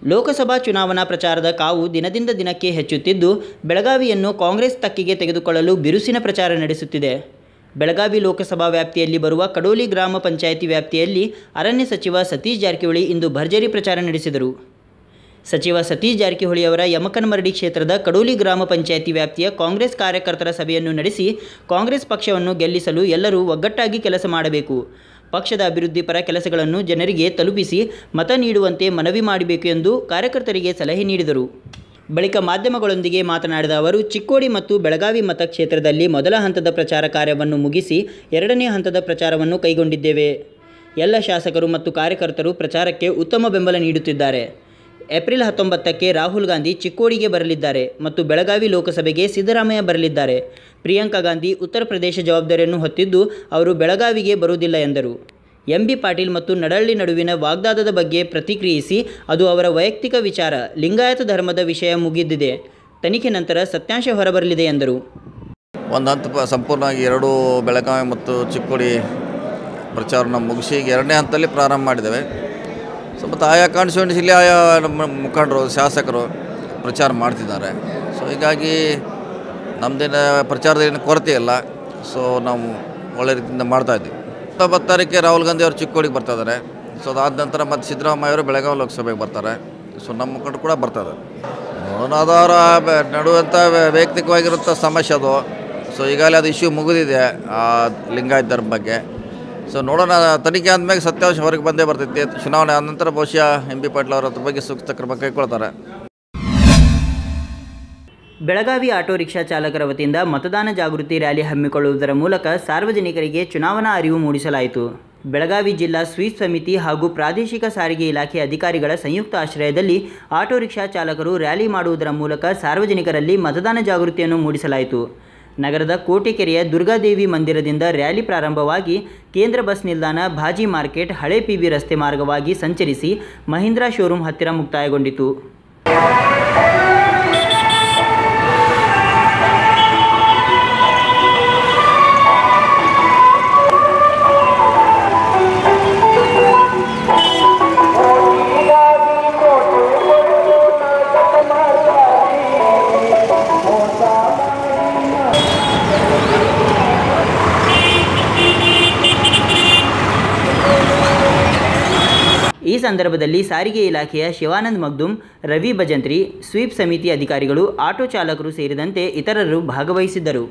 ಲೋಕಸಭಾ ಚುನಾವಣಾ ಪ್ರಚಾರದ ಕಾವು ದಿನದಿಂದ ದಿನಕ್ಕೆ ಹೆಚ್ಚುತ್ತಿದ್ದು ಬೆಳಗಾವಿಯನ್ನು ಕಾಂಗ್ರೆಸ್ ತಕ್ಕಿಗೆ ತೆಗೆದುಕೊಳ್ಳಲು ಬಿರುಸಿನ ಪ್ರಚಾರ ನಡೆಸುತ್ತಿದೆ ಬೆಳಗಾವಿ ಲೋಕಸಭಾ ವ್ಯಾಪ್ತಿಯಲ್ಲಿ ಬರುವ ಕಡೋಲಿ ಗ್ರಾಮ ಪಂಚಾಯಿತಿ ವ್ಯಾಪ್ತಿಯಲ್ಲಿ ಅರಣ್ಯ ಸಚಿವ ಸತೀಶ್ ಜಾರಕಿಹೊಳಿ ಇಂದು ಭರ್ಜರಿ ಪ್ರಚಾರ ನಡೆಸಿದರು ಸಚಿವ ಸತೀಶ್ ಜಾರಕಿಹೊಳಿಯವರ ಯಮಕನಮರಡಿ ಕ್ಷೇತ್ರದ ಕಡೋಲಿ ಗ್ರಾಮ ಪಂಚಾಯಿತಿ ವ್ಯಾಪ್ತಿಯ ಕಾಂಗ್ರೆಸ್ ಕಾರ್ಯಕರ್ತರ ಸಭೆಯನ್ನು ನಡೆಸಿ ಕಾಂಗ್ರೆಸ್ ಪಕ್ಷವನ್ನು ಗೆಲ್ಲಿಸಲು ಎಲ್ಲರೂ ಒಗ್ಗಟ್ಟಾಗಿ ಕೆಲಸ ಮಾಡಬೇಕು ಪಕ್ಷದ ಅಭಿವೃದ್ಧಿ ಪರ ಕೆಲಸಗಳನ್ನು ಜನರಿಗೆ ತಲುಪಿಸಿ ಮತ ನೀಡುವಂತೆ ಮನವಿ ಮಾಡಬೇಕು ಎಂದು ಕಾರ್ಯಕರ್ತರಿಗೆ ಸಲಹೆ ನೀಡಿದರು ಬಳಿಕ ಮಾಧ್ಯಮಗಳೊಂದಿಗೆ ಮಾತನಾಡಿದ ಅವರು ಚಿಕ್ಕೋಡಿ ಮತ್ತು ಬೆಳಗಾವಿ ಮತಕ್ಷೇತ್ರದಲ್ಲಿ ಮೊದಲ ಹಂತದ ಪ್ರಚಾರ ಕಾರ್ಯವನ್ನು ಮುಗಿಸಿ ಎರಡನೇ ಹಂತದ ಪ್ರಚಾರವನ್ನು ಕೈಗೊಂಡಿದ್ದೇವೆ ಎಲ್ಲ ಶಾಸಕರು ಮತ್ತು ಕಾರ್ಯಕರ್ತರು ಪ್ರಚಾರಕ್ಕೆ ಉತ್ತಮ ಬೆಂಬಲ ನೀಡುತ್ತಿದ್ದಾರೆ ಏಪ್ರಿಲ್ ಹತ್ತೊಂಬತ್ತಕ್ಕೆ ರಾಹುಲ್ ಗಾಂಧಿ ಚಿಕ್ಕೋಡಿಗೆ ಬರಲಿದ್ದಾರೆ ಮತ್ತು ಬೆಳಗಾವಿ ಲೋಕಸಭೆಗೆ ಸಿದ್ದರಾಮಯ್ಯ ಬರಲಿದ್ದಾರೆ ಪ್ರಿಯಾಂಕಾ ಗಾಂಧಿ ಉತ್ತರ ಪ್ರದೇಶ ಜವಾಬ್ದಾರಿಯನ್ನು ಹೊತ್ತಿದ್ದು ಅವರು ಬೆಳಗಾವಿಗೆ ಬರುವುದಿಲ್ಲ ಎಂದರು ಎಂ ಬಿ ಪಾಟೀಲ್ ಮತ್ತು ನಡಳ್ಳಿ ನಡುವಿನ ವಾಗ್ದಾದದ ಬಗ್ಗೆ ಪ್ರತಿಕ್ರಿಯಿಸಿ ಅದು ಅವರ ವೈಯಕ್ತಿಕ ವಿಚಾರ ಲಿಂಗಾಯತ ಧರ್ಮದ ವಿಷಯ ಮುಗಿದಿದೆ ತನಿಖೆ ನಂತರ ಸತ್ಯಾಂಶ ಹೊರಬರಲಿದೆ ಎಂದರು ಒಂದು ಹಂತ ಪ- ಸಂಪೂರ್ಣವಾಗಿ ಎರಡೂ ಬೆಳಗಾವಿ ಮತ್ತು ಚಿಕ್ಕೋಡಿ ಪ್ರಚಾರನ ಮುಗಿಸಿ ಈಗ ಎರಡನೇ ಹಂತದಲ್ಲಿ ಪ್ರಾರಂಭ ಮಾಡಿದ್ದೇವೆ ಸೊ ಮತ್ತು ಆಯಾ ಕಾನ್ಸ್ಟಿಟ್ಯೂನ್ಸಿಲಿ ಆಯಾ ನಮ್ಮ ಮುಖಂಡರು ಶಾಸಕರು ಪ್ರಚಾರ ಮಾಡ್ತಿದ್ದಾರೆ ಸೊ ಹೀಗಾಗಿ ನಮ್ಮದೇನು ಪ್ರಚಾರದ ಏನು ಕೊರತೆ ಇಲ್ಲ ಸೊ ನಾವು ಒಳ್ಳೆ ರೀತಿಯಿಂದ ಮಾಡ್ತಾಯಿದ್ದೀವಿ ಹತ್ತೊಂಬತ್ತು ತಾರೀಕಿಗೆ ರಾಹುಲ್ ಗಾಂಧಿ ಅವರು ಚಿಕ್ಕೋಡಿಗೆ ಬರ್ತಾ ಇದ್ದಾರೆ ಸೊ ಅದಾದ ನಂತರ ಮತ್ತು ಸಿದ್ದರಾಮಯ್ಯ ಅವರು ಬೆಳಗಾವಿ ಲೋಕಸಭೆಗೆ ಬರ್ತಾರೆ ಸೊ ನಮ್ಮ ಮುಖಂಡರು ಕೂಡ ಬರ್ತಾರೆ ನೋಡೋಣ ಅದು ಅವರ ಬ- ನಡುವಂಥ ವೈ- ವೈಯಕ್ತಿಕವಾಗಿರುವಂಥ ಸಮಸ್ಯೆ ಅದು ಸೊ ಈಗಾಗಲೇ ಅದು ಇಶ್ಯೂ ಮುಗಿದಿದೆ ಆ ಲಿಂಗಾಯತ ಧರ್ಮ ಬಗ್ಗೆ ಸೊ ನೋಡೋಣ ತನಿಖೆ ಆದಮೇಲೆ ಸತ್ಯಾಂಶ ಹೊರಗೆ ಬಂದೇ ಬರ್ತೈತಿ ಚುನಾವಣೆ ಆದ ನಂತರ ಬಹುಶಃ ಎಂ ಬಿ ಪಾಟೀಲ್ ಅವರು ಅದ್ರ ಬಗ್ಗೆ ಸೂಕ್ತ ಕ್ರಮ ಕೈಗೊಳ್ತಾರೆ ಬೆಳಗಾವಿ ಆಟೋ ರಿಕ್ಷಾ ಚಾಲಕರ ವತಿಯಿಂದ ಮತದಾನ ಜಾಗೃತಿ ರ್ಯಾಲಿ ಹಮ್ಮಿಕೊಳ್ಳುವುದರ ಮೂಲಕ ಸಾರ್ವಜನಿಕರಿಗೆ ಚುನಾವಣಾ ಅರಿವು ಮೂಡಿಸಲಾಯಿತು ಬೆಳಗಾವಿ ಜಿಲ್ಲಾ ಸ್ವೀಪ್ ಸಮಿತಿ ಹಾಗೂ ಪ್ರಾದೇಶಿಕ ಸಾರಿಗೆ ಇಲಾಖೆ ಅಧಿಕಾರಿಗಳ ಸಂಯುಕ್ತ ಆಶ್ರಯದಲ್ಲಿ ಆಟೋ ರಿಕ್ಷಾ ಚಾಲಕರು ರ್ಯಾಲಿ ಮಾಡುವುದರ ಮೂಲಕ ಸಾರ್ವಜನಿಕರಲ್ಲಿ ಮತದಾನ ಜಾಗೃತಿಯನ್ನು ಮೂಡಿಸಲಾಯಿತು ನಗರದ ಕೋಟೆಕೆರೆಯ ದುರ್ಗಾದೇವಿ ಮಂದಿರದಿಂದ ರ್ಯಾಲಿ ಪ್ರಾರಂಭವಾಗಿ ಕೇಂದ್ರ ಬಸ್ ನಿಲ್ದಾಣ ಭಾಜಿ ಮಾರ್ಕೆಟ್ ಹಳೆ ಪಿಬಿ ರಸ್ತೆ ಮಾರ್ಗವಾಗಿ ಸಂಚರಿಸಿ ಮಹೀಂದ್ರಾ ಶೋರೂಮ್ ಹತ್ತಿರ ಮುಕ್ತಾಯಗೊಂಡಿತು ಈ ಸಂದರ್ಭದಲ್ಲಿ ಸಾರಿಗೆ ಇಲಾಖೆಯ ಶಿವಾನಂದ್ ಮಗ್ದುಮ್ ರವಿ ಭಜಂತ್ರಿ ಸ್ವೀಪ್ ಸಮಿತಿ ಅಧಿಕಾರಿಗಳು ಆಟೋ ಚಾಲಕರು ಸೇರಿದಂತೆ ಇತರರು ಭಾಗವಹಿಸಿದ್ದರು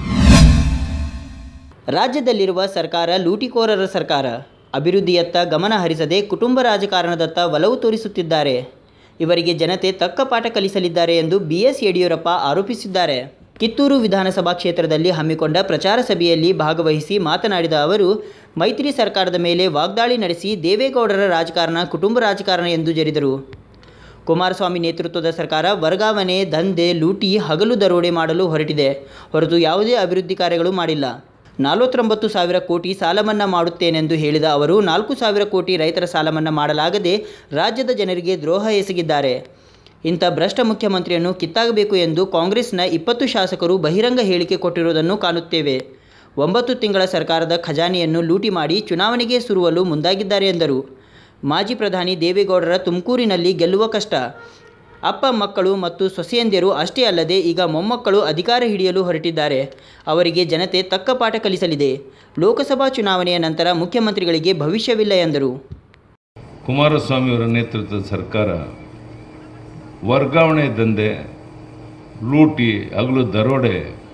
ರಾಜ್ಯದಲ್ಲಿರುವ ಸರ್ಕಾರ ಲೂಟಿಕೋರರ ಸರ್ಕಾರ ಅಭಿವೃದ್ಧಿಯತ್ತ ಗಮನ ಹರಿಸದೆ ಕುಟುಂಬ ರಾಜಕಾರಣದತ್ತ ಒಲವು ತೋರಿಸುತ್ತಿದ್ದಾರೆ ಇವರಿಗೆ ಜನತೆ ತಕ್ಕ ಪಾಠ ಕಲಿಸಲಿದ್ದಾರೆ ಎಂದು ಬಿ ಎಸ್ ಯಡಿಯೂರಪ್ಪ ಆರೋಪಿಸಿದ್ದಾರೆ ಕಿತ್ತೂರು ವಿಧಾನಸಭಾ ಕ್ಷೇತ್ರದಲ್ಲಿ ಹಮ್ಮಿಕೊಂಡ ಪ್ರಚಾರ ಸಭೆಯಲ್ಲಿ ಭಾಗವಹಿಸಿ ಮಾತನಾಡಿದ ಅವರು ಮೈತ್ರಿ ಸರ್ಕಾರದ ಮೇಲೆ ವಾಗ್ದಾಳಿ ನಡೆಸಿ ದೇವೇಗೌಡರ ರಾಜಕಾರಣ ಕುಟುಂಬ ರಾಜಕಾರಣ ಎಂದು ಜರಿದರು ಕುಮಾರಸ್ವಾಮಿ ನೇತೃತ್ವದ ಸರ್ಕಾರ ವರ್ಗಾವಣೆ ದಂಧೆ ಲೂಟಿ ಹಗಲು ದರೋಡೆ ಮಾಡಲು ಹೊರಟಿದೆ ಹೊರತು ಯಾವುದೇ ಅಭಿವೃದ್ಧಿ ಕಾರ್ಯಗಳು ಮಾಡಿಲ್ಲ ನಲವತ್ತೊಂಬತ್ತು ಸಾವಿರ ಕೋಟಿ ಸಾಲ ಮನ್ನಾ ಮಾಡುತ್ತೇನೆಂದು ಹೇಳಿದ ಅವರು ನಾಲ್ಕು ಸಾವಿರ ಕೋಟಿ ರೈತರ ಸಾಲ ಮನ್ನಾ ಮಾಡಲಾಗದೆ ರಾಜ್ಯದ ಜನರಿಗೆ ದ್ರೋಹ ಎಸಗಿದ್ದಾರೆ ಇಂಥ ಭ್ರಷ್ಟ ಮುಖ್ಯಮಂತ್ರಿಯನ್ನು ಕಿತ್ತಾಗಬೇಕು ಎಂದು ಕಾಂಗ್ರೆಸ್ನ ಇಪ್ಪತ್ತು ಶಾಸಕರು ಬಹಿರಂಗ ಹೇಳಿಕೆ ಕೊಟ್ಟಿರುವುದನ್ನು ಕಾಣುತ್ತೇವೆ ಒಂಬತ್ತು ತಿಂಗಳ ಸರ್ಕಾರದ ಖಜಾನೆಯನ್ನು ಲೂಟಿ ಮಾಡಿ ಚುನಾವಣೆಗೆ ಸುರುವಲು ಮುಂದಾಗಿದ್ದಾರೆ ಎಂದರು ಮಾಜಿ ಪ್ರಧಾನಿ ದೇವೇಗೌಡರ ತುಮಕೂರಿನಲ್ಲಿ ಗೆಲ್ಲುವ ಕಷ್ಟ ಅಪ್ಪ ಮಕ್ಕಳು ಮತ್ತು ಸೊಸೆಯಂದಿರು ಅಷ್ಟೇ ಅಲ್ಲದೆ ಈಗ ಮೊಮ್ಮಕ್ಕಳು ಅಧಿಕಾರ ಹಿಡಿಯಲು ಹೊರಟಿದ್ದಾರೆ ಅವರಿಗೆ ಜನತೆ ತಕ್ಕ ಪಾಠ ಕಲಿಸಲಿದೆ ಲೋಕಸಭಾ ಚುನಾವಣೆಯ ನಂತರ ಮುಖ್ಯಮಂತ್ರಿಗಳಿಗೆ ಭವಿಷ್ಯವಿಲ್ಲ ಎಂದರು ಕುಮಾರಸ್ವಾಮಿಯವರ ನೇತೃತ್ವದ ಸರ್ಕಾರ ವರ್ಗಾವಣೆ ದಂಧೆ ಲೂಟಿ ಹಗಲು ದರೋಡೆ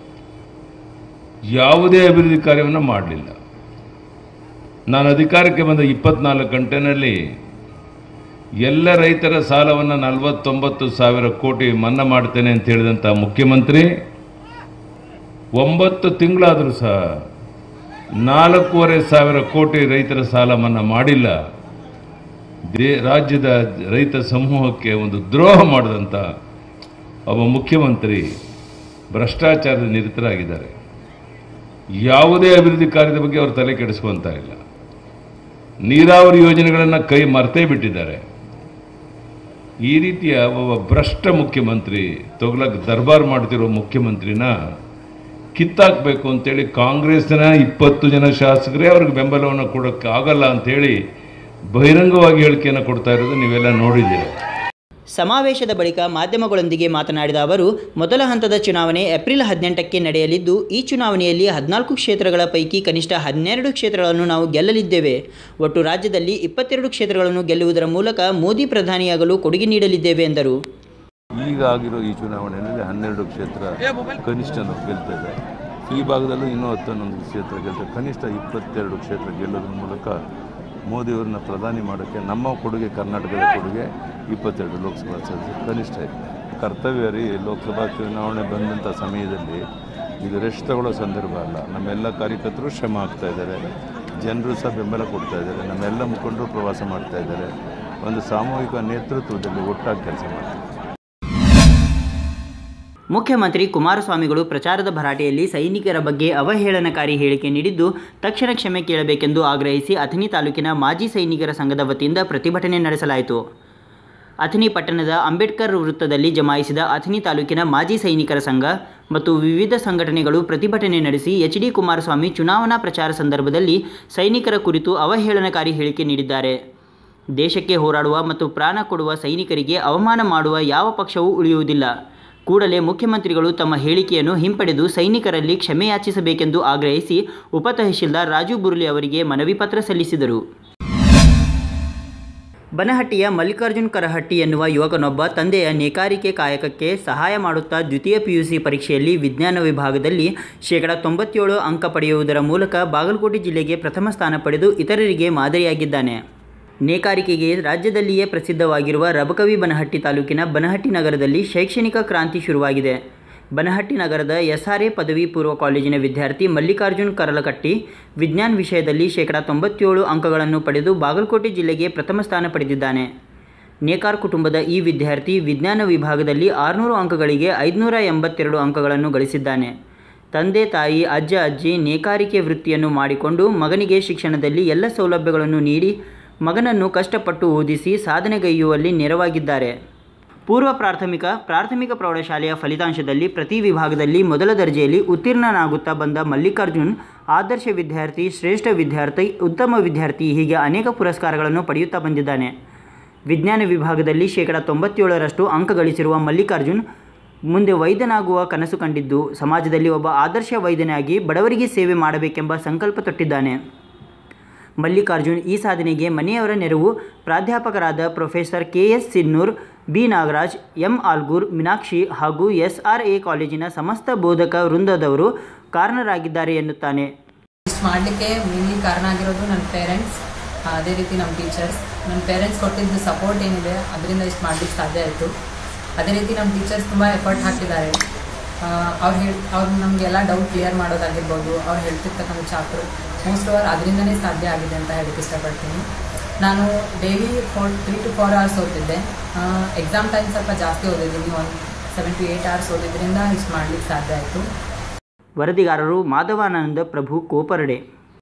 ಯಾವುದೇ ಅಭಿವೃದ್ಧಿ ಕಾರ್ಯವನ್ನು ಮಾಡಲಿಲ್ಲ ನಾನು ಅಧಿಕಾರಕ್ಕೆ ಬಂದ ಇಪ್ಪತ್ನಾಲ್ಕು ಗಂಟೆನಲ್ಲಿ ಎಲ್ಲ ರೈತರ ಸಾಲವನ್ನು ನಲವತ್ತೊಂಬತ್ತು ಸಾವಿರ ಕೋಟಿ ಮನ್ನಾ ಮಾಡ್ತೇನೆ ಅಂತ ಹೇಳಿದಂಥ ಮುಖ್ಯಮಂತ್ರಿ ಒಂಬತ್ತು ತಿಂಗಳಾದರೂ ಸಹ ನಾಲ್ಕೂವರೆ ಸಾವಿರ ಕೋಟಿ ರೈತರ ಸಾಲ ಮನ್ನಾ ಮಾಡಿಲ್ಲ ದೇ ರಾಜ್ಯದ ರೈತ ಸಮೂಹಕ್ಕೆ ಒಂದು ದ್ರೋಹ ಮಾಡಿದಂಥ ಒಬ್ಬ ಮುಖ್ಯಮಂತ್ರಿ ಭ್ರಷ್ಟಾಚಾರದ ನಿರತರಾಗಿದ್ದಾರೆ ಯಾವುದೇ ಅಭಿವೃದ್ಧಿ ಕಾರ್ಯದ ಬಗ್ಗೆ ಅವರು ತಲೆ ಕೆಡಿಸ್ಕೊಂತ ಇಲ್ಲ ನೀರಾವರಿ ಯೋಜನೆಗಳನ್ನು ಕೈ ಮರ್ತೇ ಬಿಟ್ಟಿದ್ದಾರೆ ಈ ರೀತಿಯ ಒಬ್ಬ ಭ್ರಷ್ಟ ಮುಖ್ಯಮಂತ್ರಿ ತೊಗಲಕ್ಕೆ ದರ್ಬಾರ್ ಮಾಡ್ತಿರೋ ಮುಖ್ಯಮಂತ್ರಿನ ಕಿತ್ತಾಕಬೇಕು ಅಂತೇಳಿ ಕಾಂಗ್ರೆಸ್ನ ಇಪ್ಪತ್ತು ಜನ ಶಾಸಕರೇ ಅವ್ರಿಗೆ ಬೆಂಬಲವನ್ನು ಕೊಡೋಕ್ಕೆ ಆಗಲ್ಲ ಅಂತೇಳಿ ಬಹಿರಂಗವಾಗಿ ಹೇಳಿಕೆಯನ್ನು ಕೊಡ್ತಾ ಇರೋದು ನೀವೆಲ್ಲ ನೋಡಿದ್ದೀರ ಸಮಾವೇಶದ ಬಳಿಕ ಮಾಧ್ಯಮಗಳೊಂದಿಗೆ ಮಾತನಾಡಿದ ಅವರು ಮೊದಲ ಹಂತದ ಚುನಾವಣೆ ಏಪ್ರಿಲ್ ಹದಿನೆಂಟಕ್ಕೆ ನಡೆಯಲಿದ್ದು ಈ ಚುನಾವಣೆಯಲ್ಲಿ ಹದಿನಾಲ್ಕು ಕ್ಷೇತ್ರಗಳ ಪೈಕಿ ಕನಿಷ್ಠ ಹನ್ನೆರಡು ಕ್ಷೇತ್ರಗಳನ್ನು ನಾವು ಗೆಲ್ಲಲಿದ್ದೇವೆ ಒಟ್ಟು ರಾಜ್ಯದಲ್ಲಿ ಇಪ್ಪತ್ತೆರಡು ಕ್ಷೇತ್ರಗಳನ್ನು ಗೆಲ್ಲುವುದರ ಮೂಲಕ ಮೋದಿ ಪ್ರಧಾನಿಯಾಗಲು ಕೊಡುಗೆ ನೀಡಲಿದ್ದೇವೆ ಎಂದರು ಈಗ ಆಗಿರೋ ಈ ಚುನಾವಣೆಯಲ್ಲಿ ಹನ್ನೆರಡು ಕ್ಷೇತ್ರ ಕನಿಷ್ಠ ನಾವು ಗೆಲ್ತಾ ಇದೆ ಈ ಭಾಗದಲ್ಲೂ ಇನ್ನೂ ಹತ್ತೊಂದೊಂದು ಕ್ಷೇತ್ರ ಗೆಲ್ತೇವೆ ಕನಿಷ್ಠ ಇಪ್ಪತ್ತೆರಡು ಕ್ಷೇತ್ರ ಗೆಲ್ಲೋದ್ರ ಮೂಲಕ ಮೋದಿಯವ್ರನ್ನ ಪ್ರಧಾನಿ ಮಾಡೋಕ್ಕೆ ನಮ್ಮ ಕೊಡುಗೆ ಕರ್ನಾಟಕದ ಕೊಡುಗೆ ಇಪ್ಪತ್ತೆರಡು ಲೋಕಸಭಾ ಸದಸ್ಯರು ಕನಿಷ್ಠ ಇದೆ ಕರ್ತವ್ಯ ರೀ ಲೋಕಸಭಾ ಚುನಾವಣೆ ಬಂದಂಥ ಸಮಯದಲ್ಲಿ ಇದು ರೆಸ್ಟ್ ತಗೊಳ್ಳೋ ಸಂದರ್ಭ ಅಲ್ಲ ನಮ್ಮೆಲ್ಲ ಕಾರ್ಯಕರ್ತರು ಶ್ರಮ ಆಗ್ತಾ ಇದ್ದಾರೆ ಜನರು ಸಹ ಬೆಂಬಲ ಕೊಡ್ತಾ ಇದ್ದಾರೆ ನಮ್ಮೆಲ್ಲ ಮುಖಂಡರು ಪ್ರವಾಸ ಮಾಡ್ತಾ ಇದ್ದಾರೆ ಒಂದು ಸಾಮೂಹಿಕ ನೇತೃತ್ವದಲ್ಲಿ ಒಟ್ಟಾಗಿ ಕೆಲಸ ಮಾಡ್ತಾರೆ ಮುಖ್ಯಮಂತ್ರಿ ಕುಮಾರಸ್ವಾಮಿಗಳು ಪ್ರಚಾರದ ಭರಾಟೆಯಲ್ಲಿ ಸೈನಿಕರ ಬಗ್ಗೆ ಅವಹೇಳನಕಾರಿ ಹೇಳಿಕೆ ನೀಡಿದ್ದು ತಕ್ಷಣ ಕ್ಷಮೆ ಕೇಳಬೇಕೆಂದು ಆಗ್ರಹಿಸಿ ಅಥಣಿ ತಾಲೂಕಿನ ಮಾಜಿ ಸೈನಿಕರ ಸಂಘದ ವತಿಯಿಂದ ಪ್ರತಿಭಟನೆ ನಡೆಸಲಾಯಿತು ಅಥಣಿ ಪಟ್ಟಣದ ಅಂಬೇಡ್ಕರ್ ವೃತ್ತದಲ್ಲಿ ಜಮಾಯಿಸಿದ ಅಥಣಿ ತಾಲೂಕಿನ ಮಾಜಿ ಸೈನಿಕರ ಸಂಘ ಮತ್ತು ವಿವಿಧ ಸಂಘಟನೆಗಳು ಪ್ರತಿಭಟನೆ ನಡೆಸಿ ಎಚ್ ಡಿ ಕುಮಾರಸ್ವಾಮಿ ಚುನಾವಣಾ ಪ್ರಚಾರ ಸಂದರ್ಭದಲ್ಲಿ ಸೈನಿಕರ ಕುರಿತು ಅವಹೇಳನಕಾರಿ ಹೇಳಿಕೆ ನೀಡಿದ್ದಾರೆ ದೇಶಕ್ಕೆ ಹೋರಾಡುವ ಮತ್ತು ಪ್ರಾಣ ಕೊಡುವ ಸೈನಿಕರಿಗೆ ಅವಮಾನ ಮಾಡುವ ಯಾವ ಪಕ್ಷವೂ ಉಳಿಯುವುದಿಲ್ಲ ಕೂಡಲೇ ಮುಖ್ಯಮಂತ್ರಿಗಳು ತಮ್ಮ ಹೇಳಿಕೆಯನ್ನು ಹಿಂಪಡೆದು ಸೈನಿಕರಲ್ಲಿ ಕ್ಷಮೆಯಾಚಿಸಬೇಕೆಂದು ಆಗ್ರಹಿಸಿ ಉಪ ತಹಶೀಲ್ದಾರ್ ರಾಜು ಬುರ್ಲಿ ಅವರಿಗೆ ಮನವಿ ಪತ್ರ ಸಲ್ಲಿಸಿದರು ಬನಹಟ್ಟಿಯ ಮಲ್ಲಿಕಾರ್ಜುನ್ ಕರಹಟ್ಟಿ ಎನ್ನುವ ಯುವಕನೊಬ್ಬ ತಂದೆಯ ನೇಕಾರಿಕೆ ಕಾಯಕಕ್ಕೆ ಸಹಾಯ ಮಾಡುತ್ತಾ ದ್ವಿತೀಯ ಪಿಯುಸಿ ಪರೀಕ್ಷೆಯಲ್ಲಿ ವಿಜ್ಞಾನ ವಿಭಾಗದಲ್ಲಿ ಶೇಕಡ ತೊಂಬತ್ತೇಳು ಅಂಕ ಪಡೆಯುವುದರ ಮೂಲಕ ಬಾಗಲಕೋಟೆ ಜಿಲ್ಲೆಗೆ ಪ್ರಥಮ ಸ್ಥಾನ ಪಡೆದು ಇತರರಿಗೆ ಮಾದರಿಯಾಗಿದ್ದಾನೆ ನೇಕಾರಿಕೆಗೆ ರಾಜ್ಯದಲ್ಲಿಯೇ ಪ್ರಸಿದ್ಧವಾಗಿರುವ ರಬಕವಿ ಬನಹಟ್ಟಿ ತಾಲೂಕಿನ ಬನಹಟ್ಟಿ ನಗರದಲ್ಲಿ ಶೈಕ್ಷಣಿಕ ಕ್ರಾಂತಿ ಶುರುವಾಗಿದೆ ಬನಹಟ್ಟಿ ನಗರದ ಎಸ್ಆರ್ಎ ಪದವಿ ಪೂರ್ವ ಕಾಲೇಜಿನ ವಿದ್ಯಾರ್ಥಿ ಮಲ್ಲಿಕಾರ್ಜುನ್ ಕರಲಕಟ್ಟಿ ವಿಜ್ಞಾನ ವಿಷಯದಲ್ಲಿ ಶೇಕಡ ತೊಂಬತ್ತೇಳು ಅಂಕಗಳನ್ನು ಪಡೆದು ಬಾಗಲಕೋಟೆ ಜಿಲ್ಲೆಗೆ ಪ್ರಥಮ ಸ್ಥಾನ ಪಡೆದಿದ್ದಾನೆ ನೇಕಾರ್ ಕುಟುಂಬದ ಈ ವಿದ್ಯಾರ್ಥಿ ವಿಜ್ಞಾನ ವಿಭಾಗದಲ್ಲಿ ಆರುನೂರು ಅಂಕಗಳಿಗೆ ಐದುನೂರ ಎಂಬತ್ತೆರಡು ಅಂಕಗಳನ್ನು ಗಳಿಸಿದ್ದಾನೆ ತಂದೆ ತಾಯಿ ಅಜ್ಜ ಅಜ್ಜಿ ನೇಕಾರಿಕೆ ವೃತ್ತಿಯನ್ನು ಮಾಡಿಕೊಂಡು ಮಗನಿಗೆ ಶಿಕ್ಷಣದಲ್ಲಿ ಎಲ್ಲ ಸೌಲಭ್ಯಗಳನ್ನು ನೀಡಿ ಮಗನನ್ನು ಕಷ್ಟಪಟ್ಟು ಓದಿಸಿ ಸಾಧನೆಗೈಯುವಲ್ಲಿ ನೆರವಾಗಿದ್ದಾರೆ ಪೂರ್ವ ಪ್ರಾಥಮಿಕ ಪ್ರಾಥಮಿಕ ಪ್ರೌಢಶಾಲೆಯ ಫಲಿತಾಂಶದಲ್ಲಿ ಪ್ರತಿ ವಿಭಾಗದಲ್ಲಿ ಮೊದಲ ದರ್ಜೆಯಲ್ಲಿ ಉತ್ತೀರ್ಣನಾಗುತ್ತಾ ಬಂದ ಮಲ್ಲಿಕಾರ್ಜುನ್ ಆದರ್ಶ ವಿದ್ಯಾರ್ಥಿ ಶ್ರೇಷ್ಠ ವಿದ್ಯಾರ್ಥಿ ಉತ್ತಮ ವಿದ್ಯಾರ್ಥಿ ಹೀಗೆ ಅನೇಕ ಪುರಸ್ಕಾರಗಳನ್ನು ಪಡೆಯುತ್ತಾ ಬಂದಿದ್ದಾನೆ ವಿಜ್ಞಾನ ವಿಭಾಗದಲ್ಲಿ ಶೇಕಡ ತೊಂಬತ್ತೇಳರಷ್ಟು ಅಂಕ ಗಳಿಸಿರುವ ಮಲ್ಲಿಕಾರ್ಜುನ್ ಮುಂದೆ ವೈದ್ಯನಾಗುವ ಕನಸು ಕಂಡಿದ್ದು ಸಮಾಜದಲ್ಲಿ ಒಬ್ಬ ಆದರ್ಶ ವೈದ್ಯನಾಗಿ ಬಡವರಿಗೆ ಸೇವೆ ಮಾಡಬೇಕೆಂಬ ಸಂಕಲ್ಪ ತೊಟ್ಟಿದ್ದಾನೆ ಮಲ್ಲಿಕಾರ್ಜುನ್ ಈ ಸಾಧನೆಗೆ ಮನೆಯವರ ನೆರವು ಪ್ರಾಧ್ಯಾಪಕರಾದ professor K S Sinnur B Nagaraj M Algur Meenakshi ಹಾಗೂ ಎಸ್ ಆರ್ ಎ ಕಾಲೇಜಿನ ಸಮಸ್ತ ಬೋಧಕ ವೃಂದದವರು ಕಾರಣರಾಗಿದ್ದಾರೆ ಎನ್ನುತ್ತಾನೆ ಇಷ್ಟು ಮಾಡಲಿಕ್ಕೆ ಮೇನ್ಲಿ ಕಾರಣ ಆಗಿರೋದು ನನ್ನ ಪೇರೆಂಟ್ಸ್ ಅದೇ ರೀತಿ ನಮ್ಮ ಟೀಚರ್ಸ್ ನನ್ನ ಪೇರೆಂಟ್ಸ್ ಕೊಟ್ಟಿದ್ದು ಸಪೋರ್ಟ್ ಏನಿದೆ ಅದರಿಂದ ಇಷ್ಟು ಮಾಡ್ಲಿಕ್ಕೆ ಸಾಧ್ಯ ಆಯಿತು ಅದೇ ರೀತಿ ನಮ್ಮ ಟೀಚರ್ಸ್ ತುಂಬ ಎಫರ್ಟ್ ಹಾಕಿದ್ದಾರೆ ಅವ್ರು ಹೇಳಿ ಅವ್ರು ನಮಗೆಲ್ಲ ಡೌಟ್ ಕ್ಲಿಯರ್ ಮಾಡೋದಾಗಿರ್ಬೋದು ಅವ್ರು ಹೇಳ್ತಿರ್ತಕ್ಕಂಥ ಚಾಪ್ಟರ್ ಮೋಸ್ಟ್ ಓವರ್ ಅದರಿಂದನೇ ಸಾಧ್ಯ ಆಗಿದೆ ಅಂತ ಹೇಳಕ್ಕೆ ಇಷ್ಟಪಡ್ತೀನಿ ನಾನು daily four three to four hours ಓದ್ತಿದ್ದೆ ಎಕ್ಸಾಮ್ ಟೈಮ್ ಸ್ವಲ್ಪ ಜಾಸ್ತಿ ಓದಿದ್ದೀನಿ ಒಂದು ಸೆವೆನ್ ಟು ಏಯ್ಟ್ ಅವರ್ಸ್ ಓದಿದ್ರಿಂದ ಇಷ್ಟು ಮಾಡ್ಲಿಕ್ಕೆ ಸಾಧ್ಯ ಆಯಿತು ವರದಿಗಾರರು ಮಾಧವಾನಂದ ಪ್ರಭು ಕೋಪರಡೆ